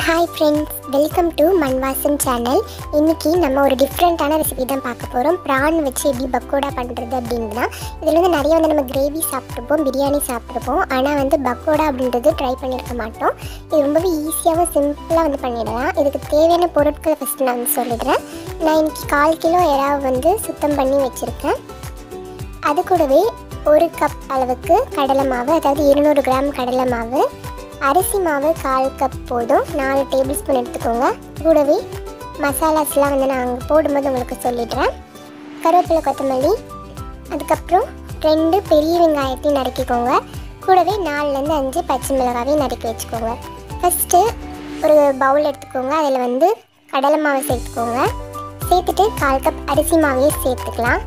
hi friends welcome to Manvasan channel இன்னைக்கு நம்ம ஒரு டிஃப்ரெண்ட்டான ரெசிபி தான் பார்க்க போகிறோம் ப்ரான் வச்சு எப்படி பக்கோடா பண்ணுறது அப்படின்னா இதில் வந்து நிறைய வந்து நம்ம கிரேவி சாப்பிட்ருப்போம் பிரியாணி சாப்பிட்ருப்போம் ஆனால் வந்து பக்கோடா அப்படின்றது ட்ரை பண்ணியிருக்க மாட்டோம் இது ரொம்பவே ஈஸியாகவும் சிம்பிளாக வந்து பண்ணிடலாம் இதுக்கு தேவையான பொருட்களை ஃபஸ்ட்டு நான் வந்து சொல்லிடுறேன் நான் இன்னைக்கு கால் கிலோ இறாவை வந்து சுத்தம் பண்ணி வச்சுருக்கேன் அது கூடவே ஒரு கப் அளவுக்கு கடலை மாவு அதாவது இருநூறு கிராம் கடலை மாவு அரிசி மாவு கால் கப் போதும் நாலு டேபிள் ஸ்பூன் எடுத்துக்கோங்க கூடவே மசாலாஸ்லாம் வந்து நான் அங்கே போடும்போது உங்களுக்கு சொல்லிடுறேன் கருவேப்பிலை கொத்தமல்லி அதுக்கப்புறம் ரெண்டு பெரிய வெங்காயத்தையும் நறுக்கிக்கோங்க கூடவே நாலுலேருந்து அஞ்சு பச்சை மிளகாவையும் நறுக்கி வச்சுக்கோங்க ஃபஸ்ட்டு ஒரு பவுல் எடுத்துக்கோங்க அதில் வந்து கடலை மாவை சேர்த்துக்கோங்க சேர்த்துட்டு கால் கப் அரிசி மாவையும் சேர்த்துக்கலாம்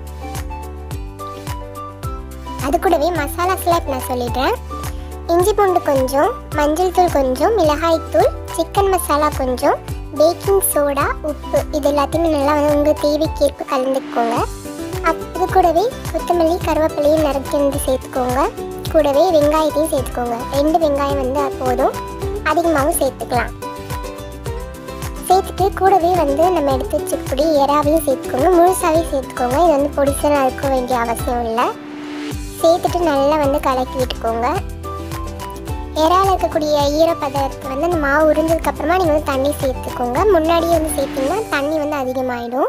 அது கூடவே மசாலாஸ்லாம் இப்போ நான் சொல்லிடுறேன் இஞ்சி பூண்டு கொஞ்சம் மஞ்சள் தூள் கொஞ்சம் மிளகாய் தூள் சிக்கன் மசாலா கொஞ்சம் பேக்கிங் சோடா உப்பு இது எல்லாத்தையுமே நல்லா வந்து உங்கள் தேவைக்கேற்ப கலந்துக்கோங்க அப் இது கூடவே கொத்தமல்லி கருவேப்பிலையும் நறுக்கி வந்து சேர்த்துக்கோங்க கூடவே வெங்காயத்தையும் சேர்த்துக்கோங்க ரெண்டு வெங்காயம் வந்து போதும் அதிகமாகவும் சேர்த்துக்கலாம் சேர்த்துட்டு கூடவே வந்து நம்ம எடுத்து வச்சுக்கூடிய எறாவையும் சேர்த்துக்கோங்க முழுசாவே சேர்த்துக்கோங்க இது வந்து பொடிசனாக இருக்க வேண்டிய அவசியம் இல்லை சேர்த்துட்டு நல்லா வந்து கலக்கி விட்டுக்கோங்க இறால இருக்கக்கூடிய ஈரப்பதத்துக்கு வந்து அந்த மாவு உறிஞ்சதுக்கு அப்புறமா நீங்கள் வந்து தண்ணி சேர்த்துக்கோங்க முன்னாடியே வந்து சேர்த்தீங்கன்னா தண்ணி வந்து அதிகமாகிடும்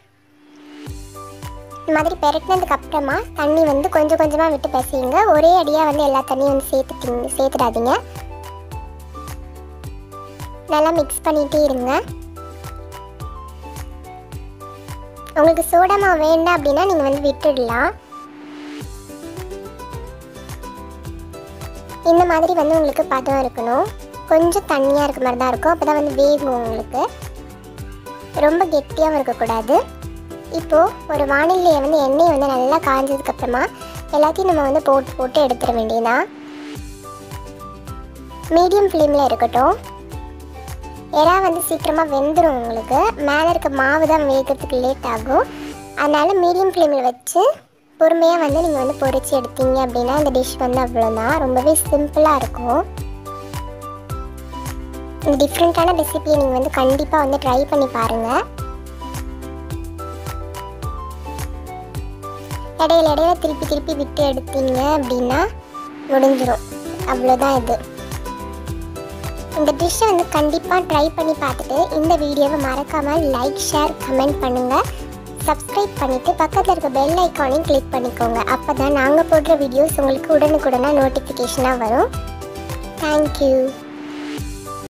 இந்த மாதிரி பெரட்டினதுக்கு அப்புறமா தண்ணி வந்து கொஞ்சம் கொஞ்சமாக விட்டு பிசையுங்க ஒரே அடியாக வந்து எல்லா தண்ணியும் வந்து சேர்த்துட்டீங்க சேர்த்துடாதீங்க நல்லா மிக்ஸ் பண்ணிகிட்டே இருங்க உங்களுக்கு சோடா மாவு வேண்டாம் அப்படின்னா நீங்கள் வந்து விட்டுடலாம் இந்த மாதிரி வந்து உங்களுக்கு பதம் இருக்கணும் கொஞ்சம் தண்ணியாக இருக்க மாதிரி தான் இருக்கும் அப்போ தான் வந்து வேகும் உங்களுக்கு ரொம்ப கெட்டியாகவும் இருக்கக்கூடாது இப்போது ஒரு வானிலையை வந்து எண்ணெயை வந்து நல்லா காஞ்சதுக்கப்புறமா எல்லாத்தையும் நம்ம வந்து போட்டு போட்டு எடுத்துட வேண்டியதான் மீடியம் ஃப்ளேமில் இருக்கட்டும் எறா வந்து சீக்கிரமாக வெந்துடும் உங்களுக்கு மேலே இருக்க மாவு தான் வேகிறதுக்கு லேட் ஆகும் அதனால் மீடியம் ஃப்ளேமில் வச்சு பொறுமையாக வந்து நீங்கள் வந்து பொரிச்சு எடுத்தீங்க அப்படின்னா இந்த டிஷ் வந்து அவ்வளோதான் ரொம்பவே சிம்பிளாக இருக்கும் இந்த டிஃப்ரெண்ட்டான ரெசிபியை நீங்கள் வந்து கண்டிப்பாக வந்து ட்ரை பண்ணி பாருங்கள் இடையில இடையில திருப்பி திருப்பி விட்டு எடுத்தீங்க அப்படின்னா முடிஞ்சிடும் அவ்வளோதான் இது இந்த டிஷ்ஷை வந்து கண்டிப்பாக ட்ரை பண்ணி பார்த்துட்டு இந்த வீடியோவை மறக்காமல் லைக் ஷேர் கமெண்ட் பண்ணுங்கள் சப்ஸ்கிரைப் பண்ணிவிட்டு பக்கத்தில் இருக்க பெல் ஐக்கானையும் கிளிக் பண்ணிக்கோங்க அப்போ தான் நாங்கள் போடுற வீடியோஸ் உங்களுக்கு உடனுக்குடனாக நோட்டிஃபிகேஷனாக வரும் தேங்க்யூ